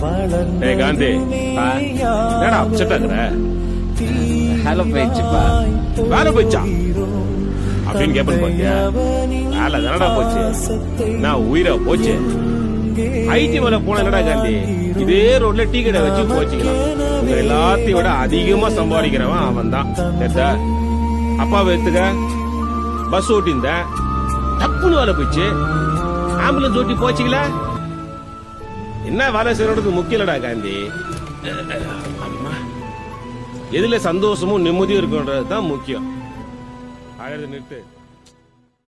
டேய் காந்தி என்னடா அப்செட் ஆகுற வேலை போயிடுச்சுப்பா வேலை போச்சா அப்படின்னு கேப்பன் பாத்தியா வேலை தானடா போச்சு நான் உயிரை போச்சு ஐடி மேல போன என்னடா காந்தி இதே ரோட்ல டீ கடை வச்சு போச்சுக்கலாம் உங்க எல்லாத்தையும் விட அதிகமா சம்பாதிக்கிறவன் அவன் தான் கேட்டா அப்பாவை எடுத்துக்க பஸ் ஓட்டியிருந்த டப்புன்னு வேலை போச்சு ஆம்புலன்ஸ் ஓட்டி போச்சுங்களா என்ன வேலை செய்யறது முக்கியம் இல்லடா காந்தி அம்மா எதுல சந்தோஷமும் நிம்மதியும் இருக்குன்றது தான் முக்கியம் ஆகிறது நிறுத்து